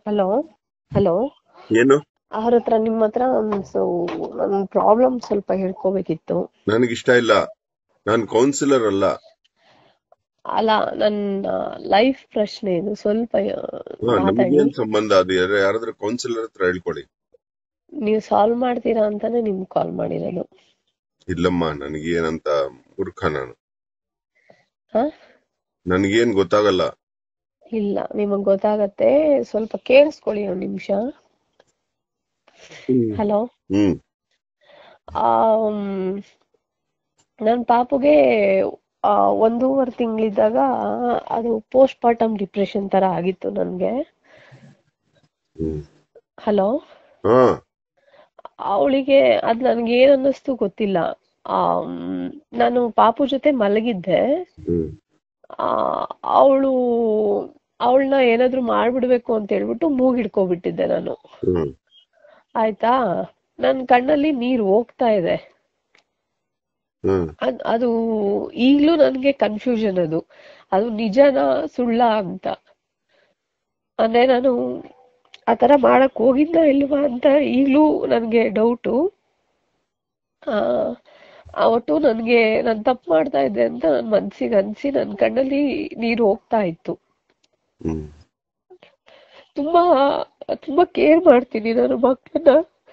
Hello hello ಏನು ಅವ್ರ ಹತ್ರ ನಿಮ್ಮ ಹತ್ರ ಒಂದು ಸೊ ನನ್ನ ಪ್ರಾಬ್ಲಮ್ ಸ್ವಲ್ಪ ಹೇಳ್ಕೋಬೇಕಿತ್ತು ನನಗಿಷ್ಟ ಇಲ್ಲ ನಾನ್ ಕೌನ್ಸಿಲರ್ ಅಲ್ಲ ಅಲ್ಲ ನನ್ನ ಲೈಫ್ ಪ್ರಶ್ನೆ ಇದು ಸ್ವಲ್ಪ ಆ, ಹಾ, ಮಾತಾಡಿ ನಮಗೇನ್ ಸಂಬಂಧ ಅದು ಯಾರ- ಯಾರಾದ್ರೂ ಕೌನ್ಸಿಲರ್ ಹತ್ರ ಹೇಳ್ಕೊಡಿ ನೀವು ಸಾಲ್ವ್ ಮಾಡ್ತೀರಾ ಅಂತಾನೆ ನಿಮ್ಗೆ ಕಾಲ್ ಮಾಡಿರೋದು ಇಲ್ಲಮ್ಮ ನನಗೇನಂತ ಮೂರ್ಖ ನಾನು ಹಾ ನನಗೇನ್ ಗೊತ್ತಾಗಲ್ಲ ಇಲ್ಲ ನಿಮಗ್ ಗೊತ್ತಾಗತ್ತೆ ಸ್ವಲ್ಪ ಕೇಳಿಸ್ಕೊಳ್ಳಿ ಒಂದ್ ನಿಮಿಷ ಹಲೋ ಹ್ಮ್ ನನ್ನ ಪಾಪುಗೆ ಆ, ಒಂದೂವರೆ ತಿಂಗಳಿದ್ದಾಗ ಅದು ಪೋಸ್ಟ್ ಪಾರ್ಟಮ್ ಡಿಪ್ರೆಷನ್ ತರ ಆಗಿತ್ತು ನನ್ಗೆ ಹ್ಮ್ ಹಲೋ ಹಾ ಅವಳಿಗೆ ಅದ್ ನನ್ಗೆ ಏನ್ ಅನ್ನಿಸ್ತು ಗೊತ್ತಿಲ್ಲ ಆಮ್, ನಾನು ಪಾಪು ಜೊತೆ ಮಲಗಿದ್ದೆ ಹ್ಮ್ ಅವಳು ಅವಳನ್ನ ಏನಾದ್ರು ಮಾಡ್ಬಿಡ್ಬೇಕು ಅಂತ ಹೇಳ್ಬಿಟ್ಟು ಮೂಗ್ ಹಿಡ್ಕೊಬಿಟ್ಟಿದ್ದೆ ನಾನು ಹ್ಮ್ ಆಯ್ತಾ ನನ್ ಕಣ್ಣಲ್ಲಿ ನೀರ್ ಹೋಗ್ತಾ ಇದೆ ಹ್ಮ್ ಅದ್ ಅದು ಈಗ್ಲೂ ನನ್ಗೆ ಕನ್ಫ್ಯೂಷನ್ ಅದು ಅದು ನಿಜನಾ ಸುಳ್ಳ ಅಂತ ಅಂದ್ರೆ ನಾನು ಆತರ ಮಾಡಕ್ ಹೋಗಿದ್ದ ಇಲ್ವಾ ಅಂತ ಈಗ್ಲೂ ನನ್ಗೆ ಡೌಟು ಆ ಅವತ್ತು ನನ್ಗೆ ನಾನ್ ತಪ್ಪು ಮಾಡ್ತಾ ಇದ್ದೆ ಅಂತ ನನ್ ಮನ್ಸಿಗೆ ಅನ್ಸಿ ನನ್ ಕಣ್ಣಲ್ಲಿ ನೀರು ಹೋಗ್ತಾ ಇತ್ತು ಹ್ಮ್ ತುಂಬಾ ತುಂಬಾ ಕೇರ್ ಮಾಡ್ತೀನಿ ನಾನು ಮಕ್ಕಳನ್ನ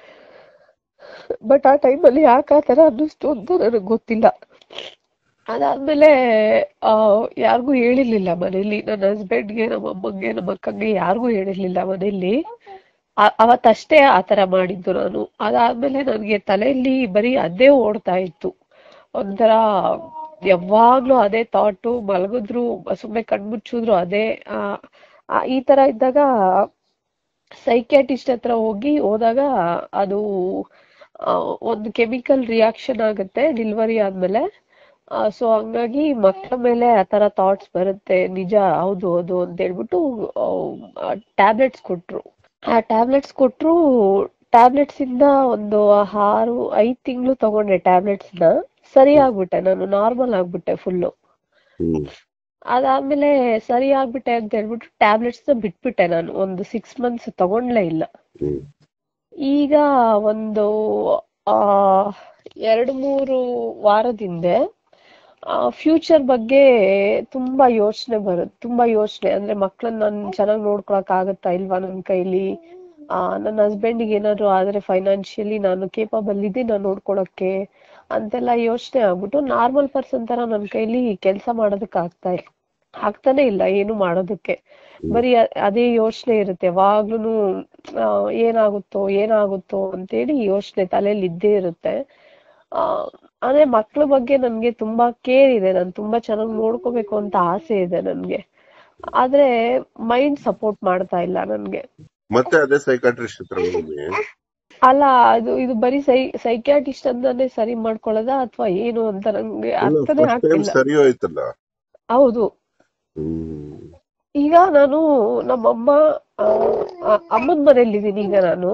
ಬಟ್ ಆ ಟೈಮಲ್ಲಿ ಯಾಕೆ ಆ ಥರ ಅನ್ನಿಸ್ತು ಅಂತ ನನಗೆ ಗೊತ್ತಿಲ್ಲ ಅದಾದ್ಮೇಲೆ ಆ ಯಾರಿಗೂ ಹೇಳಿರ್ಲಿಲ್ಲ ಮನೇಲಿ ನನ್ನ ಹಸ್ಬೆಂಡ್ಗೆ ನಮ್ಮ ಅಮ್ಮಂಗೆ ನಮ್ಮ ಅಕ್ಕಂಗೆ ಯಾರಿಗೂ ಹೇಳಿರ್ಲಿಲ್ಲ ಮನೇಲಿ ಆ- ಅವತ್ತಷ್ಟೇ ಆ ಥರ ಮಾಡಿದ್ದು ನಾನು ಅದಾದ್ಮೇಲೆ ನನಗೆ ತಲೆಯಲ್ಲಿ ಬರೀ ಅದೇ ಓಡ್ತಾ ಇತ್ತು ಒಂಥರ ಯಾವಾಗ್ಲೂ ಅದೇ ಥಾಟು ಮಲಗಿದ್ರು ಸುಮ್ಮನೆ ಕಣ್ಮುಚ್ಚಿದ್ರು ಅದೇ ಆ ಆ- ಈ ತರ ಇದ್ದಾಗ ಸೈಕ್ಯಾಟಿಸ್ಟ್ ಹತ್ರ ಹೋಗಿ ಹೋದಾಗ ಅದು ಆ, ಒಂದು ಕೆಮಿಕಲ್ ರಿಯಾಕ್ಷನ್ ಆಗುತ್ತೆ ಡೆಲಿವರಿ ಆದ್ಮೇಲೆ ಸೊ ಹಂಗಾಗಿ ಮಕ್ಕಳ ಮೇಲೆ ಆ ತರ ಥಾಟ್ಸ್ ಬರುತ್ತೆ ನಿಜ ಹೌದು ಹೌದು ಅಂತ ಹೇಳ್ಬಿಟ್ಟು ಟ್ಯಾಬ್ಲೆಟ್ಸ್ ಕೊಟ್ರು ಆ ಟ್ಯಾಬ್ಲೆಟ್ಸ್ ಕೊಟ್ರು ಟ್ಯಾಬ್ಲೆಟ್ಸ್ ಇಂದ ಒಂದು ಆರು ಐದ್ ತಿಂಗಳು ತಗೊಂಡೆ ಟ್ಯಾಬ್ಲೆಟ್ಸ್ ನ ಸರಿ ಆಗ್ಬಿಟ್ಟೆ ನಾನು ನಾರ್ಮಲ್ ಆಗ್ಬಿಟ್ಟೆ ಫುಲ್ಲು ಹ್ಮ್ ಅದಾದ್ಮೇಲೆ ಸರಿ ಆಗ್ಬಿಟ್ಟೆ ಅಂತ ಹೇಳ್ಬಿಟ್ಟು ಟ್ಯಾಬ್ಲೆಟ್ಸ್ ನ ಬಿಟ್ಬಿಟ್ಟೆ ನಾನು ಒಂದು ಸಿಕ್ಸ್ ಮಂತ್ಸ್ ತಗೊಂಡ್ಲೇ ಇಲ್ಲ ಹ್ಮ್ ಈಗ ಒಂದು ಆ ಎರಡು ಮೂರು ವಾರದ ಹಿಂದೆ ಫ್ಯೂಚರ್ ಬಗ್ಗೆ ತುಂಬಾ ಯೋಚನೆ ಬರುತ್ತೆ ತುಂಬಾ ಯೋಚನೆ ಅಂದ್ರೆ ಮಕ್ಳನ್ನ ನಾನು ಚೆನ್ನಾಗಿ ನೋಡ್ಕೊಳಕ್ ಆಗತ್ತಾ ಇಲ್ವಾ ನನ್ನ ಕೈಲಿ ಆ ನನ್ನ ಹಸ್ಬೆಂಡಿಗೆ ಏನಾದ್ರು ಆದ್ರೆ ಫೈನಾನ್ಷಿಯಲಿ ನಾನು ಕೇಪಬಲ್ ಇದ್ದೀನ ನೋಡ್ಕೊಳಕ್ಕೆ ಅಂತೆಲ್ಲ ಯೋಚನೆ ಆಗ್ಬಿಟ್ಟು ನಾರ್ಮಲ್ ಪರ್ಸನ್ ತರ ನನ್ನ ಕೈಲಿ ಕೆಲಸ ಮಾಡೋದಕ್ಕೆ ಆಗ್ತಾ ಇಲ್ಲ ಆಗ್ತಾನೆ ಇಲ್ಲ ಏನು ಮಾಡೋದಕ್ಕೆ ಬರೀ ಅ- ಅದೇ ಯೋಚನೆ ಇರುತ್ತೆ ಯಾವಾಗ್ಲೂನು ಆ, ಏನಾಗುತ್ತೋ ಏನಾಗುತ್ತೋ ಅಂತೇಳಿ ಯೋಚನೆ ತಲೆಯಲ್ಲಿ ಇದ್ದೇ ಇರುತ್ತೆ ಆ ಅಂದ್ರೆ ಮಕ್ಳ ಬಗ್ಗೆ ನನ್ಗೆ ತುಂಬಾ ಕೇರ್ ಇದೆ ನಾನು ತುಂಬಾ ಚೆನ್ನಾಗಿ ನೋಡ್ಕೋಬೇಕು ಅಂತ ಆಸೆ ಇದೆ ನನ್ಗೆ ಆದ್ರೆ ಮೈಂಡ್ ಸಪೋರ್ಟ್ ಮಾಡ್ತಾ ಇಲ್ಲ ನನ್ಗೆ ಮತ್ತೆ ಅದೇ ಸೈಕಾಟ್ರಿಸ್ಟ್ ಹತ್ರ ಹೋಗಿ ಅಲ್ಲ ಅದು ಇದು ಬರೀ ಸೈ ಸೈಕ್ಯಾಟಿಸ್ಟ್ ಅಂತಾನೆ ಸರಿ ಮಾಡ್ಕೊಳ್ಳೋದ ಅಥವಾ ಏನು ಅಂತ ನಂಗೆ ಅರ್ಥನೇ ಫಸ್ಟ್ ಟೈಮ್ ಆಗ್ತಿಲ್ಲ ಸರಿ ಹೋಯ್ತಲ್ಲ ಹೌದು ಹ್ಮ್ ಈಗ ನಾನು ನಮ್ಮಮ್ಮ ಆ, ಆ, ಅಮ್ಮನ್ ಮನೇಲಿದ್ದೀನಿ ಈಗ ನಾನು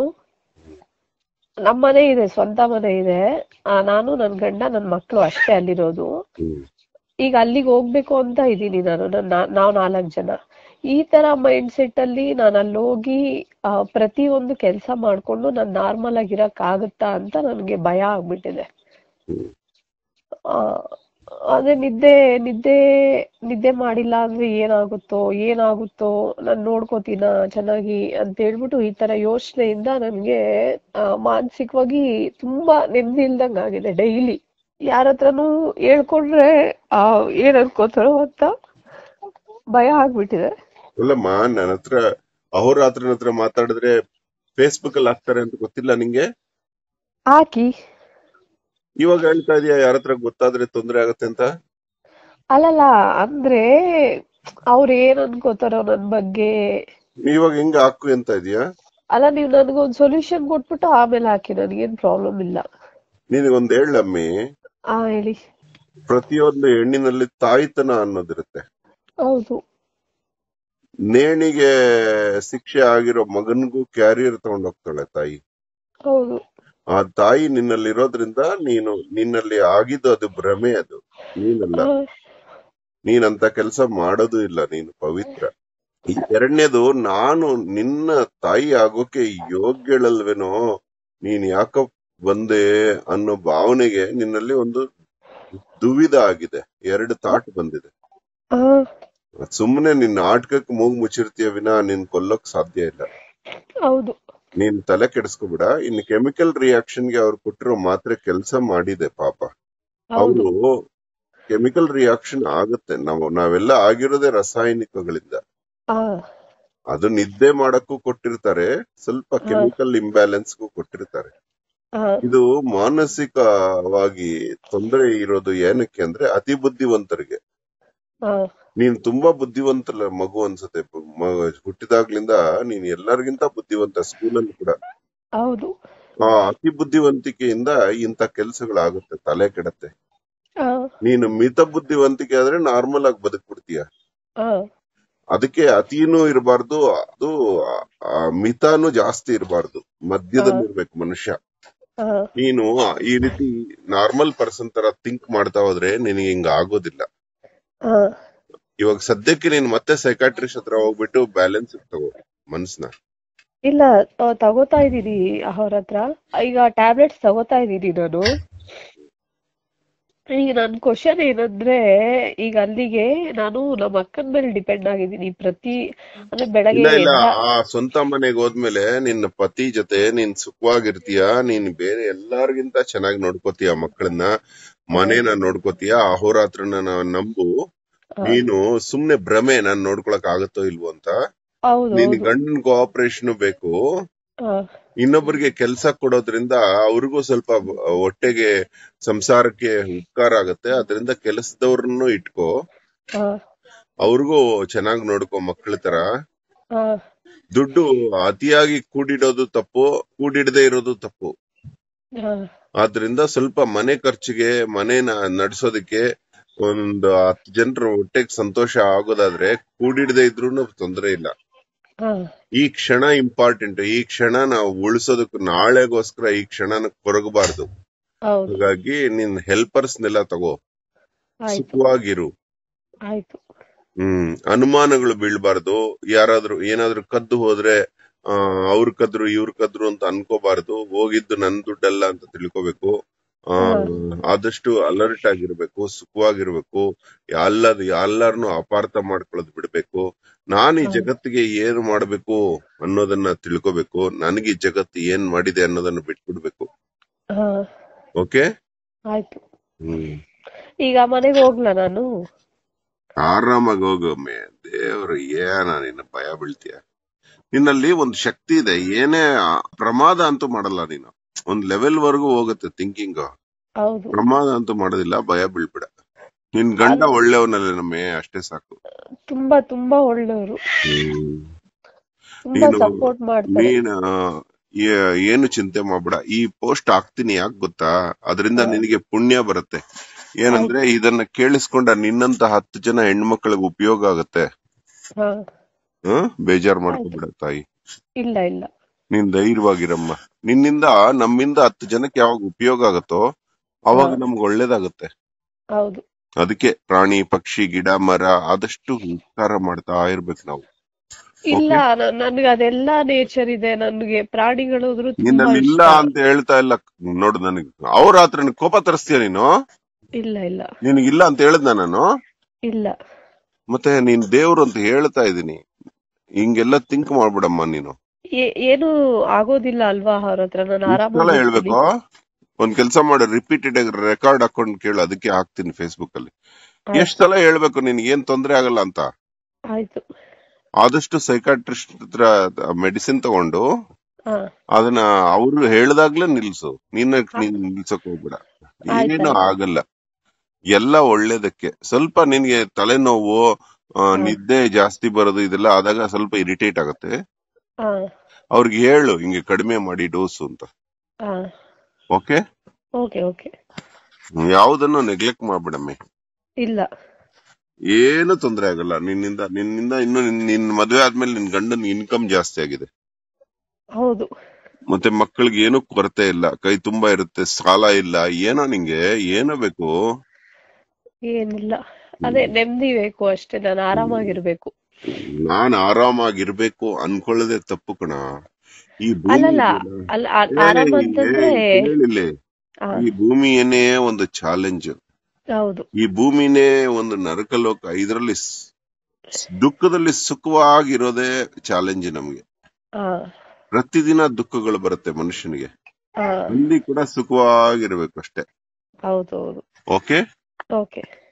ನಮ್ಮ ಮನೆ ಇದೆ ಸ್ವಂತ ಮನೆ ಇದೆ ಆ, ನಾನು ನನ್ ಗಂಡ ನನ್ ಮಕ್ಳು ಅಷ್ಟೇ ಅಲ್ಲಿರೋದು ಹ್ಮ್ ಈಗ ಅಲ್ಲಿಗೆ ಹೋಗ್ಬೇಕು ಅಂತ ಇದ್ದೀನಿ ನಾನು ನನ್ನ ನಾವ್ ನಾಲ್ಕು ಜನ ಈ ತರ ಮೈಂಡ್ ಸೆಟ್ ಅಲ್ಲಿ ನಾನು ಅಲ್ಲಿ ಹೋಗಿ ಆ, ಪ್ರತಿಯೊಂದು ಕೆಲಸ ಮಾಡ್ಕೊಂಡು ನಾನು ನಾರ್ಮಲ್ ಆಗಿ ಇರಕ್ ಆಗುತ್ತಾ ಅಂತ ನನ್ಗೆ ಭಯ ಆಗ್ಬಿಟ್ಟಿದೆ ಹ್ಮ್ ಆ, ಅದೇ ನಿದ್ದೆ ನಿದ್ದೆ ನಿದ್ದೆ ಮಾಡಿಲ್ಲ ಅಂದ್ರೆ ಏನಾಗುತ್ತೋ ಏನಾಗುತ್ತೋ ನಾನ್ ನೋಡ್ಕೋತೀನ ಚೆನ್ನಾಗಿ ಅಂತ ಹೇಳ್ಬಿಟ್ಟು ಈ ತರ ಯೋಚನೆಯಿಂದ ನನ್ಗೆ ಆ, ಮಾನಸಿಕವಾಗಿ ತುಂಬಾ ನೆಮ್ಮದಿ ಇಲ್ದಂಗ್ ಆಗಿದೆ ಡೈಲಿ ಯಾರ ಹತ್ರನೂ ಹೇಳ್ಕೊಂಡ್ರೆ ಆ ಏನ್ ಅನ್ಕೋತಾರೋ ಅಂತ ಭಯ ಆಗ್ಬಿಟ್ಟಿದೆ ಅಲ್ಲಮ್ಮ ನನ್ನ ಹತ್ರ ಅಹೋರಾತ್ರನ ಹತ್ರ ಮಾತಾಡಿದ್ರೆ ಫೇಸ್ಬುಕ್ ಅಲ್ಲಿ ಹಾಕ್ತಾರೆ ಅಂತ ಗೊತ್ತಿಲ್ಲ ನಿಂಗೆ ಹಾಕಿ ಇವಾಗ ಹೇಳ್ತಾ ಇದೀಯ ಯಾರ ಹತ್ರ ಗೊತ್ತಾದ್ರೆ ತೊಂದ್ರೆ ಆಗತ್ತೆ ಅಂತ ಅಲ್ಲಲ್ಲ ಅಂದ್ರೆ ಅವ್ರ ಏನ್ ಅನ್ಕೋತಾರೋ ನನ್ ಬಗ್ಗೆ ಇವಾಗ ಹೆಂಗ ಹಾಕು ಅಂತ ಇದೀಯಾ ಅಲ್ಲ ನೀವ್ ನನ್ಗೊಂದ್ ಸೊಲ್ಯೂಷನ್ ಕೊಟ್ಬಿಟ್ಟು ಆಮೇಲೆ ಹಾಕಿ ನನ್ಗೇನ್ ಪ್ರಾಬ್ಲಮ್ ಇಲ್ಲ ನಿನಗೊಂದ್ ಹೇಳಮ್ಮಿ ಆ ಹೇಳಿ ಪ್ರತಿಯೊಂದು ಹೆಣ್ಣಿನಲ್ಲಿ ತಾಯ್ತನ ಅನ್ನೋದಿರುತ್ತೆ ಹೌದು ನೇಣಿಗೆ ಶಿಕ್ಷೆ ಆಗಿರೋ ಮಗನ್ಗೂ ಕ್ಯಾರಿಯರ್ ತಗೊಂಡೋಗ್ತಾಳೆ ತಾಯಿ ಹೌದು ಆ ತಾಯಿ ನಿನ್ನಲ್ಲಿ ಇರೋದ್ರಿಂದ ನೀನು ನಿನ್ನಲ್ಲಿ ಆಗಿದ್ದು ಅದು ಭ್ರಮೆ ಅದು ನೀನಲ್ಲ ಆ, ನೀನಂತ ಕೆಲಸ ಮಾಡೋದು ಇಲ್ಲ ನೀನು ಪವಿತ್ರ ಎರಡನೇದು ನಾನು ನಿನ್ನ ತಾಯಿ ಆಗೋಕೆ ಯೋಗ್ಯಳಲ್ವೇನೋ ನೀನ್ ಯಾಕ ಬಂದೆ ಅನ್ನೋ ಭಾವನೆಗೆ ನಿನ್ನಲ್ಲಿ ಒಂದು ದುವಿಧ ಆಗಿದೆ ಎರಡು ತಾಟ್ ಬಂದಿದೆ ಆ, ಸುಮ್ಮನೆ ನಿನ್ನ ಆಟಕಕ್ಕೆ ಮೂಗ್ ಮುಚ್ಚಿರ್ತೀಯ ವಿನ ನಿನ್ ಕೊಲ್ಲಕ್ ಸಾಧ್ಯ ಇಲ್ಲ ಹೌದು ನೀನ್ ತಲೆ ಕೆಡಿಸ್ಕೊಬಿಡ ಇನ್ನು ಕೆಮಿಕಲ್ ರಿಯಾಕ್ಷನ್ ಗೆ ಅವ್ರು ಕೊಟ್ಟಿರೋ ಮಾತ್ರೆ ಕೆಲಸ ಮಾಡಿದೆ ಪಾಪ ಹೌದು ಅವರು ಕೆಮಿಕಲ್ ರಿಯಾಕ್ಷನ್ ಆಗುತ್ತೆ ನಾವು ನಾವೆಲ್ಲ ಆಗಿರೋದೇ ರಾಸಾಯನಿಕಗಳಿಂದ ಆ, ಅದು ನಿದ್ದೆ ಮಾಡಕ್ಕೂ ಕೊಟ್ಟಿರ್ತಾರೆ ಸ್ವಲ್ಪ ಕೆಮಿಕಲ್ ಇಂಬ್ಯಾಲೆನ್ಸ್ಗೂ ಕೊಟ್ಟಿರ್ತಾರೆ ಆ, ಇದು ಮಾನಸಿಕವಾಗಿ ತೊಂದರೆ ಇರೋದು ಏನಕ್ಕೆ ಅಂದ್ರೆ ಅತಿ ಬುದ್ಧಿವಂತರಿಗೆ ಆ, ನೀನ್ ತುಂಬಾ ಬುದ್ಧಿವಂತ ಮಗು ಅನ್ಸುತ್ತೆ ಮ- ಹುಟ್ಟಿದಾಗ್ಲಿಂದ ನೀನ್ ಎಲ್ಲರಿಗಿಂತ ಬುದ್ಧಿವಂತ ಸ್ಕೂಲಲ್ಲಿ ಕೂಡ ಹೌದು ಆ ಅತಿ ಬುದ್ಧಿವಂತಿಕೆಯಿಂದ ಇಂಥ ಕೆಲ್ಸಗಳಾಗುತ್ತೆ ತಲೆ ಕೆಡತ್ತೆ ಆ, ನೀನು ಮಿತ ಬುದ್ಧಿವಂತಿಕೆ ಆದ್ರೆ ನಾರ್ಮಲ್ ಆಗಿ ಬದುಕ್ಬಿಡ್ತೀಯ ಆ, ಅದಕ್ಕೆ ಅತಿನೂ ಇರಬಾರ್ದು ಅದು ಆ- ಆ ಮಿತಾನು ಜಾಸ್ತಿ ಇರಬಾರ್ದು ಮಧ್ಯದಲ್ಲಿ ಇರ್ಬೇಕು ಮನುಷ್ಯ ಆ, ನೀನು ಈ ರೀತಿ ನಾರ್ಮಲ್ ಪರ್ಸನ್ ತರ ಥಿಂಕ್ ಮಾಡ್ತಾ ಹೋದ್ರೆ ನಿನಗೆ ಹಿಂಗ ಆಗೋದಿಲ್ಲ ಆ. ಇವಾಗ ಸದ್ಯಕ್ಕೆ ನೀನ್ ಮತ್ತೆ ಸೈಕಾಟ್ರಿಸ್ಟ್ ಹತ್ರ ಹೋಗ್ಬಿಟ್ಟು ಬ್ಯಾಲೆನ್ಸ್ ತಗೋ ಮನ್ಸ್ನ ಇಲ್ಲ ಆ, ತಗೋತಾ ಇದೀನಿ ಅವ್ರ ಹತ್ರ ಈಗ ಟ್ಯಾಬ್ಲೆಟ್ಸ್ ತಗೋತಾ ಇದೀನಿ ನಾನು ಈಗ ನನ್ ಕ್ವಶನ್ ಏನಂದ್ರೆ ಈಗ ಅಲ್ಲಿಗೆ ನಾನು ನಮ್ಮ ಅಕ್ಕನ ಮೇಲೆ ಡಿಪೆಂಡ್ ಆಗಿದ್ದೀನಿ ಪ್ರತಿ ಅಂದ್ರೆ ಬೆಳಗ್ಗೆ ಇಲ್ಲ ಇಲ್ಲ ಎದ್ದ ಆ ಸ್ವಂತ ಮನೆಗೆ ಹೋದ್ಮೇಲೆ ನಿನ್ನ ಪತಿ ಜೊತೆ ನೀನ್ ಸುಖವಾಗಿರ್ತೀಯ ನೀನ್ ಬೇರೆ ಎಲ್ಲಾರ್ಗಿಂತ ಚೆನ್ನಾಗಿ ನೋಡ್ಕೋತೀಯ ಮಕ್ಕಳನ್ನ ಮನೇನ ನೋಡ್ಕೋತೀಯ ಅಹೋರಾತ್ರನ ನಂಬು ಆ, ನೀನು ಸುಮ್ನೆ ಭ್ರಮೆ ನಾನ್ ನೋಡ್ಕೊಳಕ್ ಆಗತ್ತೋ ಇಲ್ವೋ ಅಂತ ಹೌದು ನಿನ್ ಹೌದು ಗಂಡನ್ ಕೋಆಪರೇಷನ್ ಬೇಕು ಆ, ಇನ್ನೊಬ್ಬರಿಗೆ ಕೆಲಸ ಕೊಡೋದ್ರಿಂದ ಅವ್ರಿಗೂ ಸ್ವಲ್ಪ ಹೊಟ್ಟೆಗೆ ಸಂಸಾರಕ್ಕೆ ಉಪಕಾರ ಆಗತ್ತೆ ಅದರಿಂದ ಕೆಲಸದವ್ರನ್ನು ಇಟ್ಕೋ ಆ, ಅವ್ರಿಗೂ ಚೆನ್ನಾಗ್ ನೋಡ್ಕೋ ಮಕ್ಕಳ ತರ ಆ, ದುಡ್ಡು ಅತಿಯಾಗಿ ಕೂಡಿಡೋದು ತಪ್ಪು ಕೂಡಿಡದೆ ಇರೋದು ತಪ್ಪು ಆ, ಆದ್ರಿಂದ ಸ್ವಲ್ಪ ಮನೆ ಖರ್ಚಿಗೆ ಮನೇನ ನಡೆಸೋದಕ್ಕೆ ಒಂದು ಹತ್ತು ಜನರ ಹೊಟ್ಟೆಗೆ ಸಂತೋಷ ಆಗೋದಾದ್ರೆ ಕೂಡಿಡದೆ ಇದ್ರೂ ತೊಂದರೆ ಇಲ್ಲ ಆ, ಈ ಕ್ಷಣ ಇಂಪಾರ್ಟೆಂಟ್ ಈ ಕ್ಷಣ ನಾವು ಉಳಿಸೋದಕ್ಕೆ ನಾಳೆಗೋಸ್ಕರ ಈ ಕ್ಷಣನ ಕೊರಗಬಾರ್ದು ಹೌದು ಹಾಗಾಗಿ ನಿನ್ ಹೆಲ್ಪರ್ಸ್ನೆಲ್ಲ ತಗೋ ಆಯ್ತು ಸುಖವಾಗಿರು ಆಯ್ತು ಹ್ಮ್ ಅನುಮಾನಗಳು ಬೀಳ್ಬಾರ್ದು ಯಾರಾದ್ರೂ ಏನಾದ್ರೂ ಕದ್ದು ಹೋದ್ರೆ ಆ ಅವ್ರ ಕದ್ರು ಇವ್ರ ಕದ್ರು ಅಂತ ಅನ್ಕೋಬಾರ್ದು ಹೋಗಿದ್ದು ನನ್ ದುಡ್ಡಲ್ಲ ಅಂತ ತಿಳ್ಕೊಬೇಕು ಆ ಆದಷ್ಟು ಅಲರ್ಟ್ ಆಗಿರ್ಬೇಕು ಸುಖವಾಗಿರ್ಬೇಕು ಎಲ್ಲದ್ ಎಲ್ಲಾರ್ನು ಅಪಾರ್ಥ ಮಾಡ್ಕೊಳ್ಳೋದ್ ಬಿಡ್ಬೇಕು ನಾನ್ ಈ ಹೌದು. ಜಗತ್ತಿಗೆ ಏನು ಮಾಡ್ಬೇಕು ಅನ್ನೋದನ್ನ ತಿಳ್ಕೊಬೇಕು ನನಗೆ ಈ ಜಗತ್ತು ಏನ್ ಮಾಡಿದೆ ಅನ್ನೋದನ್ನ ಬಿಟ್ಬಿಡ್ಬೇಕು ಹಾ ಓಕೆ ಆಯ್ತು ಹ್ಮ್ ಈಗ ಮನೆಗೆ ಹೋಗ್ಲಾ ನಾನು ಆರಾಮಾಗಿ ಹೋಗೊಮ್ಮೆ ದೇವ್ರು ಏನ ನಿನ್ನ ಭಯ ಬೀಳ್ತೀಯ ನಿನ್ನಲ್ಲಿ ಒಂದ್ ಶಕ್ತಿ ಇದೆ ಏನೇ ಆ, ಪ್ರಮಾದ ಅಂತೂ ಮಾಡಲ್ಲ ನೀನು ಒಂದ್ ಲೆವೆಲ್ ವರ್ಗೂ ಹೋಗುತ್ತೆ ಥಿಂಕಿಂಗ್ ಹೌದು ಪ್ರಮಾದ ಅಂತೂ ಮಾಡೋದಿಲ್ಲ ಭಯ ಬೀಳ್ಬೇಡ ನಿನ್ ಗಂಡ ಒಳ್ಳೆಯವನಲ್ಲ ನಮ್ಮೆ ಅಷ್ಟೇ ಸಾಕು ತುಂಬಾ ತುಂಬಾ ಒಳ್ಳೆಯವರು ತುಂಬಾ ನೀನು- ಸಪೋರ್ಟ್ ಮಾಡ್ತಾರೆ ನೀನ್ ಆ, ಏ- ಏನು ಚಿಂತೆ ಮಾಡ್ಬೇಡ ಈ ಪೋಸ್ಟ್ ಹಾಕ್ತೀನಿ ಯಾಕೆ ಗೊತ್ತಾ ಅದರಿಂದ ಹಾ. ನಿನಗೆ ಪುಣ್ಯ ಬರುತ್ತೆ ಏನಂದ್ರೆ ಇದನ್ನ ಕೇಳಿಸ್ಕೊಂಡ ನಿನ್ನಂತ ಹತ್ತು ಜನ ಹೆಣ್ಮಕ್ಳಿಗೆ ಉಪಯೋಗ ಆಗತ್ತೆ ಹಾ ಹ್ಮ್ ಬೇಜಾರ್ ಮಾಡ್ಕೋಬೇಡ ತಾಯಿ ಇಲ್ಲ ಇಲ್ಲ ನೀನ್ ಧೈರ್ಯವಾಗಿರಮ್ಮ ನಿನ್ನಿಂದ ನಮ್ಮಿಂದ ಹತ್ತು ಜನಕ್ಕೆ ಯಾವಾಗ ಉಪಯೋಗ ಆಗತ್ತೋ ಅವಾಗ ಹಾ. ನಮ್ಗೆ ಒಳ್ಳೇದಾಗತ್ತೆ ಹೌದು ಅದಕ್ಕೆ ಪ್ರಾಣಿ ಪಕ್ಷಿ ಗಿಡ ಮರ ಆದಷ್ಟು ಉಪಕಾರ ಮಾಡ್ತಾ ಇರ್ಬೇಕು ನಾವು ಇಲ್ಲ ನ- ನನ್ಗೆ ಅದೆಲ್ಲ ನೇಚರ್ ಇದೆ ನನ್ಗೆ ಪ್ರಾಣಿಗಳು ಅಂದ್ರೆ ತುಂಬಾ ನಿನ್ನಲ್ಲಿ ಇಲ್ಲ ಇಷ್ಟ ಅಂತ ಹೇಳ್ತಾ ಇಲ್ಲ ನೋಡು ನನಗೆ ಅವ್ರ ಹತ್ರ ನಿನಗ್ ಕೋಪ ತರಿಸ್ತೀಯ ನೀನು ಇಲ್ಲ ಇಲ್ಲ ನಿನಗಿಲ್ಲ ಅಂತ ಹೇಳದ್ನ ನಾನು ಇಲ್ಲ ಮತ್ತೆ ನೀನ್ ದೇವ್ರು ಅಂತ ಹೇಳ್ತಾ ಇದೀನಿ ಹಿಂಗೆಲ್ಲ ಥಿಂಕ್ ಮಾಡ್ಬಿಡಮ್ಮ ನೀನು ಏ- ಏನು ಆಗೋದಿಲ್ಲ ಅಲ್ವಾ ಅವ್ರ ಹತ್ರ ನಾನು ಸಲ ಆರಾಮಾಗಿ ಹೇಳ್ಬೇಕು ಒಂದ್ ಕೆಲ್ಸ ಮಾಡು ರಿಪೀಟೆಡ್ ಆಗಿ ರೆಕಾರ್ಡ್ ಹಾಕೊಂಡ್ ಕೇಳು ಅದಕ್ಕೆ ಹಾಕ್ತೀನಿ ಫೇಸ್ಬುಕ್ ಅಲ್ಲಿ ಆಯ್ತು. ಎಷ್ಟ್ ಸಲ ಹೇಳ್ಬೇಕು ನಿನ್ಗೆ ಏನ್ ತೊಂದ್ರೆ ಆಗಲ್ಲ ಅಂತ ಆಯ್ತು ಆದಷ್ಟು ಸೈಕಾಟ್ರಿಸ್ಟ್ ಹತ್ರ ಮೆಡಿಸಿನ್ ತಗೊಂಡು ಹಾ ಅದನ್ನ ಅವ್ರು ಹೇಳ್ದಾಗ್ಲೇ ನಿಲ್ಸು ನೀನ್ ನೀನ್ ನಿಲ್ಸಕ್ ಹೋಗ್ಬೇಡ ಆಯ್ತ್ ಏನು ಆಯ್ತ್. ಆಗಲ್ಲ ಎಲ್ಲ ಒಳ್ಳೇದಕ್ಕೆ ಸ್ವಲ್ಪ ನಿನ್ಗೆ ತಲೆನೋವು ಆ, ಹಾ. ನಿದ್ದೆ ಜಾಸ್ತಿ ಬರೋದು ಇದೆಲ್ಲ ಆದಾಗ ಸ್ವಲ್ಪ ಇರಿಟೇಟ್ ಆಗತ್ತೆ ಹಾ ಅವ್ರಿಗೆ ಹೇಳು ಹಿಂಗೆ ಕಡಿಮೆ ಮಾಡಿ ಡೋಸು ಅಂತ ಹಾ ಓಕೆ ಓಕೆ ಓಕೆ ಯಾವ್ದನ್ನು ನೆಗ್ಲೆಕ್ಟ್ ಮಾಡ್ಬಿಡಮ್ಮೆ ಇಲ್ಲ ಏನು ತೊಂದ್ರೆ ಆಗಲ್ಲ ನಿನ್ನಿಂದ ನಿನ್ನಿಂದ ಇನ್ನು ನಿನ್ ನಿನ್ ಮದ್ವೆ ಆದ್ಮೇಲೆ ನಿನ್ ಗಂಡನ್ ಇನ್ಕಮ್ ಜಾಸ್ತಿ ಆಗಿದೆ ಹೌದು ಮತ್ತೆ ಮಕ್ಕಳಿಗೆ ಏನು ಕೊರತೆ ಇಲ್ಲ ಕೈ ತುಂಬಾ ಇರುತ್ತೆ ಸಾಲ ಇಲ್ಲ ಏನೋ ನಿಂಗೆ ಏನೋ ಬೇಕು ಏನಿಲ್ಲ ಅದೇ ನೆಮ್ಮದಿ ಬೇಕು ಅಷ್ಟೇ ನಾನು ಆರಾಮಾಗಿರ್ಬೇಕು ನಾನ್ ಆರಾಮಾಗಿರ್ಬೇಕು ಅನ್ಕೊಳ್ಳೋದೇ ತಪ್ಪು ಕಣ ಈ ಭೂಮಿ ಅಲ್ಲಲ್ಲ ಇದೆಯಲ್ಲ, ಅಲ್ಲ ಆ- ಏ, ಆರಾಮ ಇಲ್ಲಿ- ಅಂತಂದ್ರೆ ಕೇಳಿಲ್ಲಿ, ಆ, ಈ ಭೂಮಿಯನ್ನೇ ಒಂದು ಚಾಲೆಂಜ್ ಹೌದು ಈ ಭೂಮಿನೇ ಒಂದು ನರಕಲೋಕ ಇದರಲ್ಲಿ ಸ್- ದುಃಖದಲ್ಲಿ ಸುಖವಾಗಿರೋದೇ ಚಾಲೆಂಜ್ ನಮ್ಗೆ ಆ, ಪ್ರತಿದಿನ ದುಃಖಗಳು ಬರುತ್ತೆ ಮನುಷ್ಯನಿಗೆ ಆ, ಅಲ್ಲಿ ಕೂಡ ಸುಖವಾಗಿರ್ಬೇಕು ಅಷ್ಟೇ ಹೌದು ಹೌದು ಓಕೆ ಓಕೆ